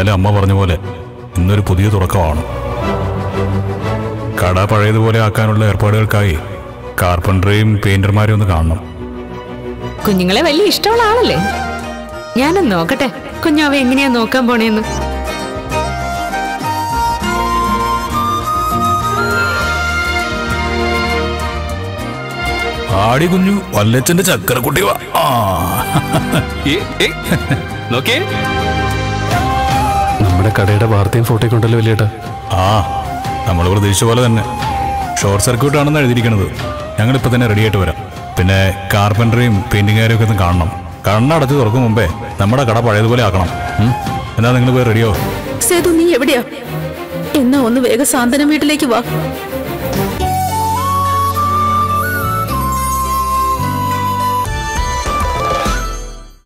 ഇന്നലെ അമ്മ പറഞ്ഞ പോലെ ഇന്നൊരു പുതിയ തുടക്കമാണ് കട പഴയതുപോലെ ആക്കാനുള്ള ഏർപ്പാടുകൾക്കായി കാർപ്പൻറ്ററേയും പെയിന്റർമാരെയും ഒന്ന് കാണണം കുഞ്ഞുങ്ങളെ വലിയ ഇഷ്ടമുള്ള ആളല്ലേ ഞാനൊന്ന് നോക്കട്ടെ കുഞ്ഞാവ എങ്ങനെയാ നോക്കാൻ പോണേന്ന് ആടി കുഞ്ഞു വല്ലച്ചന്റെ ചക്കരക്കുട്ടി വാ ആ ഏ, ഏ, നോക്കിയേ നമ്മുടെ കടയുടെ വാർത്തയും ഫോട്ടോയും കൊണ്ടല്ലോ വലിയേട്ടാ ആ നമ്മൾ പ്രതീക്ഷിച്ച പോലെ തന്നെ ഷോർട്ട് സർക്യൂട്ട് ആണെന്ന് എഴുതിയിരിക്കുന്നത് ഞങ്ങൾ ഇപ്പൊ തന്നെ റെഡി ആയിട്ട് വരാം പിന്നെ കാർപ്പൻറ്ററിയും പെയിന്റിങ്ങുകാരും ഒക്കെ ഒന്ന് കാണണം കണ്ണടച്ച് തുറക്കും മുമ്പേ നമ്മുടെ കട പഴയതുപോലെ ആക്കണം ഉം? എന്നാ നിങ്ങൾ പോയി റെഡിയോ സേതു നീ എവിടെയാ എന്നാ ഒന്ന് വേഗം സാന്ത്വനം വീട്ടിലേക്ക് വാ